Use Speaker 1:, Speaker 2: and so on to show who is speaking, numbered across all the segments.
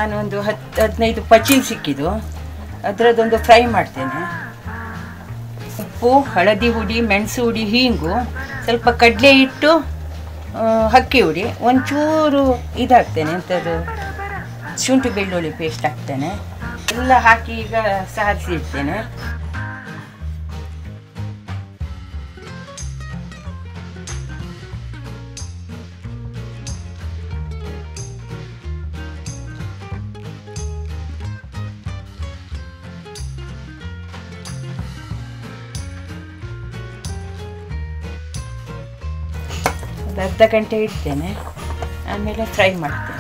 Speaker 1: ನಾನು ಒಂದು ಹತ್ತು ಹದಿನೈದು ಪಚಿಲ್ ಸಿಕ್ಕಿದ್ದು ಅದರದ್ದೊಂದು ಫ್ರೈ ಮಾಡ್ತೇನೆ ಉಪ್ಪು ಹಳದಿ ಹುಡಿ ಮೆಣಸು ಹುಡಿ ಹೀಂಗು ಸ್ವಲ್ಪ ಕಡಲೆ ಹಿಟ್ಟು ಆ, ಅಕ್ಕಿ ಹುಡಿ ಒಂಚೂರು ಇದಾಗ್ತೇನೆ ಎಂಥದ್ದು ಶುಂಠಿ ಬೆಳ್ಳುಳ್ಳಿ ಪೇಸ್ಟ್ ಹಾಕ್ತೇನೆ ಎಲ್ಲ ಹಾಕಿ ಈಗ ಸಾರಿಸಿ ಇಡ್ತೇನೆ ಒಂದು ಅರ್ಧ ಗಂಟೆ ಇಡ್ತೇನೆ ಆಮೇಲೆ ಫ್ರೈ ಮಾಡ್ತೇನೆ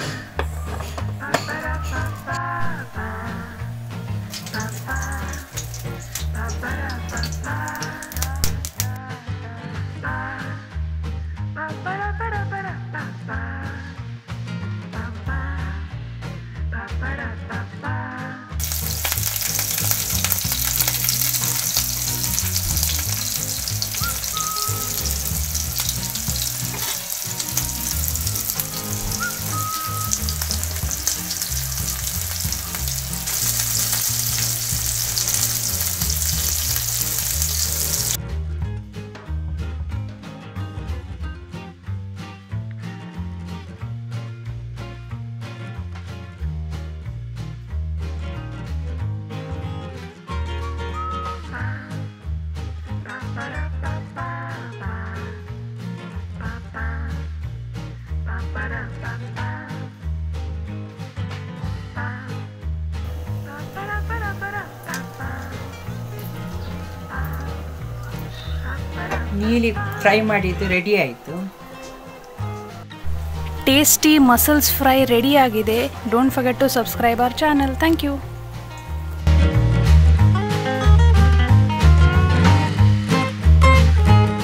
Speaker 1: ನೀಲಿ ಫ್ರೈ ಮಾಡಿದ್ದು ರೆಡಿ ಆಯಿತು
Speaker 2: ಟೇಸ್ಟಿ ಮಸಲ್ಸ್ ಫ್ರೈ ರೆಡಿ ಆಗಿದೆ don't forget to subscribe our channel thank you